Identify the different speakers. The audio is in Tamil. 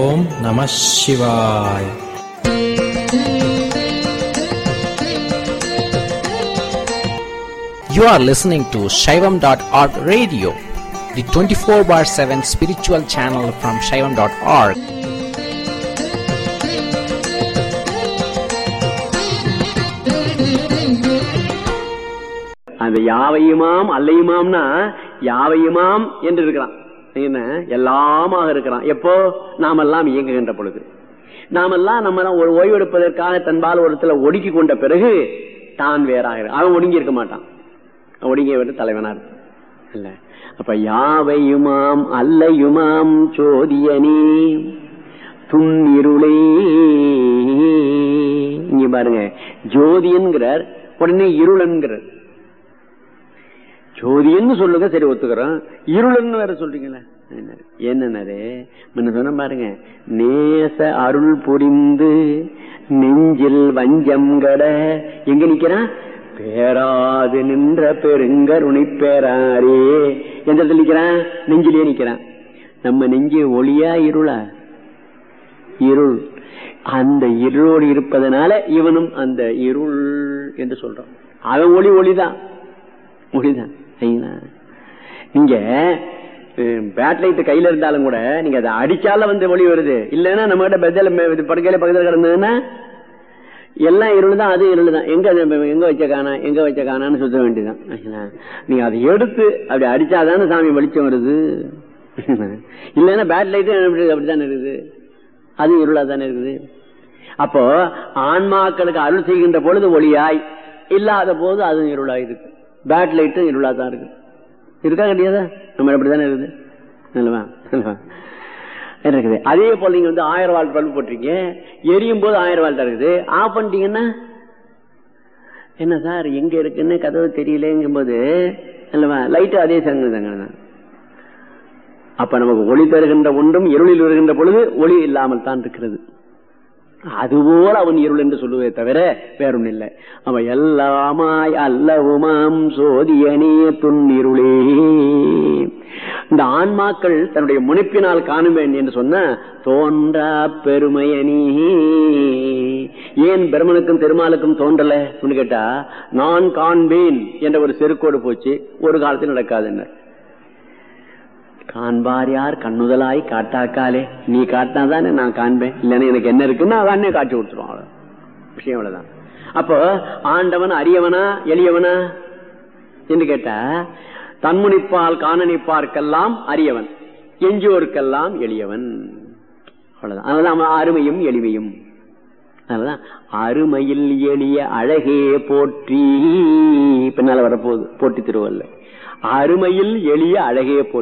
Speaker 1: ஓம் நம சிவாய் You are listening to Shaivam.org radio, the 24 bar 7 spiritual channel from Shaivam.org.
Speaker 2: அந்த யாவையுமாம் அல்லையுமாம்னா யாவையுமாம் என்று இருக்கிறான் என்ன எல்லாமாக இருக்கிறான் எப்போ நாமெல்லாம் இயங்குகின்ற பொழுது நாமெல்லாம் நம்ம ஒரு ஓய்வெடுப்பதற்காக தன்பால் ஒருத்துல ஒடுக்கி கொண்ட பிறகு தான் வேறாக இரு- அவன் ஒடுங்கி இருக்க மாட்டான் ஒடுங்கிய விட்டு தலைவனா இருப்பான் இல்ல அப்ப யாவையுமாம் அல்லையுமாம் சோதியனே துன்னிருளே இங்க பாருங்க ஜோதியன்கிறார் உடனே இருளன்கிறார் ஜோதின்னு சொல்லுங்க சரி ஒத்துக்கிறோம் இருளன்னு வேற சொல்றீங்களே என்னன்னாரு முன்ன சொன்ன பாருங்க நேச அருள் புரிந்து நெஞ்சில் வஞ்சம் கட எங்க நிக்கிறான் பேராது நின்ற பெருங்கருணை பேராரே எந்த இடத்துல நிக்கிறான் நெஞ்சிலே நிக்கிறான் நம்ம நெஞ்சு ஒளியா இருளா இருள் அந்த இருளோடு இருப்பதனால இவனும் அந்த இருள் என்று சொல்றான் அவன் ஒளி ஒளிதான் ஒளிதான் சரிங்களா நீங்க பேட் லைட் கையில இருந்தாலும் கூட நீங்க அதை அடிச்சால வந்து ஒளி வருது இல்லைன்னா நம்ம கிட்ட பெத்தல படுக்கையில பக்கத்துல கிடந்ததுன்னா எல்லாம் இருள் தான் அது இருள் தான் எங்க அது எங்க வச்ச காணா எங்க வச்ச காணான்னு சுத்த வேண்டியதான் சரிங்களா? நீங்க அதை எடுத்து அப்படி அடிச்சாதானே சாமி வெளிச்சம் வருது இல்லைன்னா பேட் லைட்டு அப்படித்தானே இருக்குது அது இருளா தானே இருக்குது அப்போ ஆன்மாக்களுக்கு அருள் செய்கின்ற பொழுது ஒளியாய் இல்லாத போது அது இருளாய் இருக்கு பேட் லைட்டும் இருளா தான் இருக்கு இருக்கா கிடையாதா நம்ம அப்படித்தானே இருக்குது நல்லவா நல்லவா இருக்குது அதே போல நீங்க வந்து ஆயிரம் வால்ட் பல்பு போட்டிருக்கீங்க எரியும் போது ஆயிரம் வால்ட் இருக்குது ஆஃப் பண்ணிட்டீங்கன்னா என்ன சார் எங்க இருக்குன்னு கதவு தெரியலங்கும் போது அல்லவா லைட் அதே சங்க தான் அப்ப நமக்கு ஒளி தருகின்ற ஒன்றும் இருளில் வருகின்ற பொழுது ஒளி இல்லாமல் தான் இருக்கிறது அதுபோல அவன் இருள் என்று சொல்லுவதே தவிர வேறொன்னு இல்லை அவன் எல்லாமாய் அல்லவுமாம் சோதியனே துன்னிருளே இந்த ஆன்மாக்கள் தன்னுடைய முனைப்பினால் காணுவேன் என்று சொன்ன தோன்றா பெருமையனி ஏன் பிரம்மனுக்கும் திருமாலுக்கும் தோன்றல கேட்டா நான் காண்பேன் என்ற ஒரு செருக்கோடு போச்சு ஒரு காலத்தில் நடக்காதுன்னு காண்பார் யார் கண்ணுதலாய் காட்டாக்காலே நீ காட்டினாதானே நான் காண்பேன் இல்லைன்னா எனக்கு என்ன இருக்குன்னு அதானே காட்சி கொடுத்துருவோம் அவ்வளவு விஷயம் அவ்வளவுதான் அப்போ ஆண்டவன் அரியவனா எளியவனா என்று கேட்டா தன்முனிப்பால் காணனிப்பார்க்கெல்லாம் அரியவன் எஞ்சியோருக்கெல்லாம் எளியவன் அவ்வளவுதான் அதனால அவன் அருமையும் எளிமையும் அதனாலதான் அருமையில் எளிய அழகே போற்றி பின்னால வரப்போகுது போட்டி திருவல்ல அருமையில் எளிய அழகே போற்றி